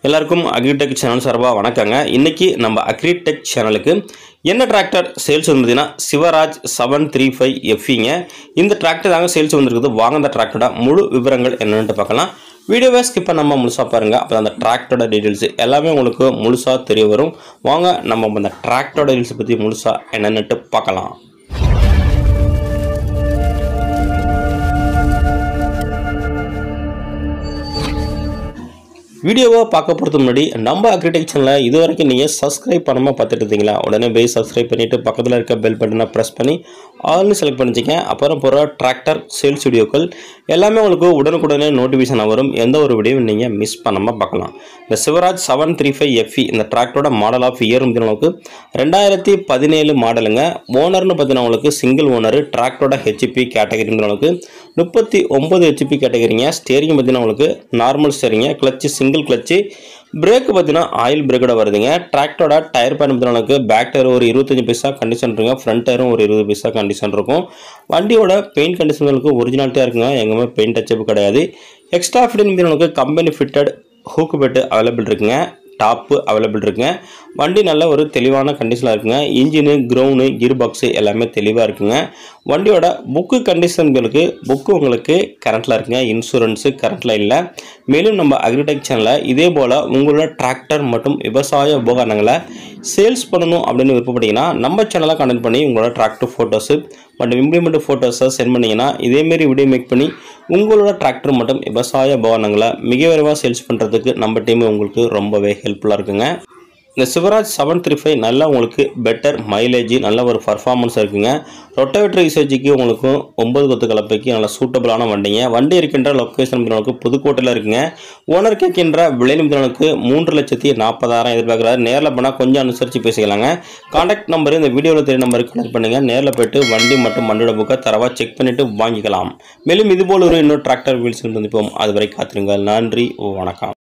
எல்லாருக்கும் agritech channel சார்பாக வணக்கங்க இன்னைக்கு நம்ம அக்ரிடெக் சேனலுக்கு என்ன டிராக்டர் சேல்ஸ் வந்ததுன்னா சிவராஜ் செவன் த்ரீ ஃபைவ் எஃப்இங்க இந்த டிராக்டர் தாங்க சேல்ஸ் வந்திருக்குது வாங்க அந்த டிராக்டரோட முழு விவரங்கள் என்னென்னு பார்க்கலாம் வீடியோவை ஸ்கிப் பண்ணாமல் முழுசாக பாருங்கள் அப்போ அந்த டிராக்டரோட டீட்டெயில்ஸ் எல்லாமே உங்களுக்கு முழுசாக தெரிய வரும் வாங்க நம்ம அந்த டிராக்டரோட டீட்டெயில்ஸ் பற்றி முழுசாக என்னென்னுட்டு பார்க்கலாம் வீடியோவை பார்க்க போகிறது முன்னாடி நம்ம அக்ரிடெக் சேனலை இது வரைக்கும் நீங்கள் சப்ஸ்கிரைப் பண்ணாமல் பார்த்துட்டு இருந்தீங்களா உடனே போய் சப்ஸ்கிரைப் பண்ணிவிட்டு பக்கத்தில் இருக்க பெல் பட்டனை ப்ரெஸ் பண்ணி ஆல்னு செலக்ட் பண்ணிச்சிங்க அப்புறம் போகிற டிராக்டர் சேல்ஸ் வீடியோக்கள் எல்லாமே உங்களுக்கு உடனுக்குடனே நோட்டிஃபிகேஷன் வரும் எந்த ஒரு வீடியோவும் நீங்கள் மிஸ் பண்ணாமல் பார்க்கலாம் இந்த Swaraj seven three five F E இந்த டிராக்டரோட மாடல் ஆஃப் இயர் அளவுக்கு ரெண்டாயிரத்தி பதினேழு மாடலுங்க ஓனர்னு பார்த்தீங்கன்னா சிங்கிள் ஓனர் டிராக்டரோட ஹெச்பி கேட்டகரி அளவுக்கு முப்பத்தி ஒம்பது ஹெச்பி கேட்டகரிங்க ஸ்டேரிங் பார்த்தீங்கன்னா உங்களுக்கு நார்மல் ஸ்டேரிங்க கிளச்சு சிங்கிள் கிளச்சு பிரேக் பார்த்தீங்கன்னா ஆயில் பிரேக்கோட வருதுங்க டிராக்டரோட டயர் பேன் பார்த்தீங்கன்னா பேக் டயர் ஒரு இருபத்தஞ்சு பைசா கண்டிஷன் இருக்குங்க ஃப்ரண்ட் டயரும் ஒரு இருபது பைசா கண்டிஷன் இருக்கும் வண்டியோட பெயிண்ட் கண்டிஷனுக்கு ஒரிஜினாலிட்டியாக இருக்குங்க எங்கேயுமே பெயிண்ட் டச்சப் கிடையாது எக்ஸ்ட்ரா ஃபிட்டிங் பார்த்தீங்கன்னா கம்பெனி ஃபிட்டட் ஹூக்கு பெட்டு அவைலபிள் இருக்குங்க டாப்பு அவைலபிள் இருக்குங்க வண்டி நல்ல ஒரு தெளிவான கண்டிஷனில் இருக்குங்க இன்ஜினு க்ரௌனு கியர் பாக்ஸு எல்லாமே தெளிவாக இருக்குங்க வண்டியோட புக்கு கண்டிஷன்களுக்கு புக்கு உங்களுக்கு கரண்ட்டில் இருக்குங்க இன்சூரன்ஸு கரண்ட்டில் இல்லை மேலும் நம்ம அக்ரிடெக் சேனலில் இதே போல் உங்களோட டிராக்டர் மற்றும் விவசாய உபகரணங்களை சேல்ஸ் பண்ணணும் அப்படின்னு விருப்பப்பட்டீங்கன்னா நம்ம சேனலை கண்டெக்ட் பண்ணி உங்களோட டிராக்டர் ஃபோட்டோஸு மற்றும் இம்ப்ளிமெண்ட் ஃபோட்டோஸை சென்ட் பண்ணிங்கன்னா இதேமாரி வீடியோ மேக் பண்ணி உங்களோட டிராக்டர் மற்றும் விவசாய உபகரணங்களை மிக விரைவாக சேல்ஸ் பண்ணுறதுக்கு நம்ம டீம் உங்களுக்கு ரொம்பவே ஹெல்ப்ஃபுல்லாக இருக்குங்க இந்த சிவராஜ் செவன் த்ரீ ஃபைவ் நல்லா உங்களுக்கு பெட்டர் மைலேஜ் நல்ல ஒரு பர்ஃபார்மன்ஸ் இருக்குங்க ரொட்டவேட்டர் யூசேஜுக்கு உங்களுக்கு ஒம்பது கொத்து கலப்பைக்கு நல்ல சூட்டபிளான வண்டிங்க வண்டி இருக்கின்ற லொக்கேஷன் உங்களுக்கு புதுக்கோட்டையில் இருக்குங்க ஓனர் கேட்கின்ற விலை நிமிடங்களுக்கு மூன்று லட்சத்தி நாற்பதாயிரம் எதிர்பார்க்குறாரு நேரில் போனால் கொஞ்சம் அனுசரித்து பேசிக்கலாங்க கான்டாக்ட் நம்பர் இந்த வீடியோவில் தெரிய நம்பருக்கு கனெக்ட் பண்ணுங்கள் நேரில் போயிட்டு வண்டி மற்றும் வண்டியோட புக்கை தரவாக செக் பண்ணிவிட்டு வாங்கிக்கலாம் மேலும் இதுபோல் ஒரு இன்னொரு டிராக்டர் வீல்ஸ் சந்திப்போம் அதுவரை காத்திருங்கள் நன்றி வணக்கம்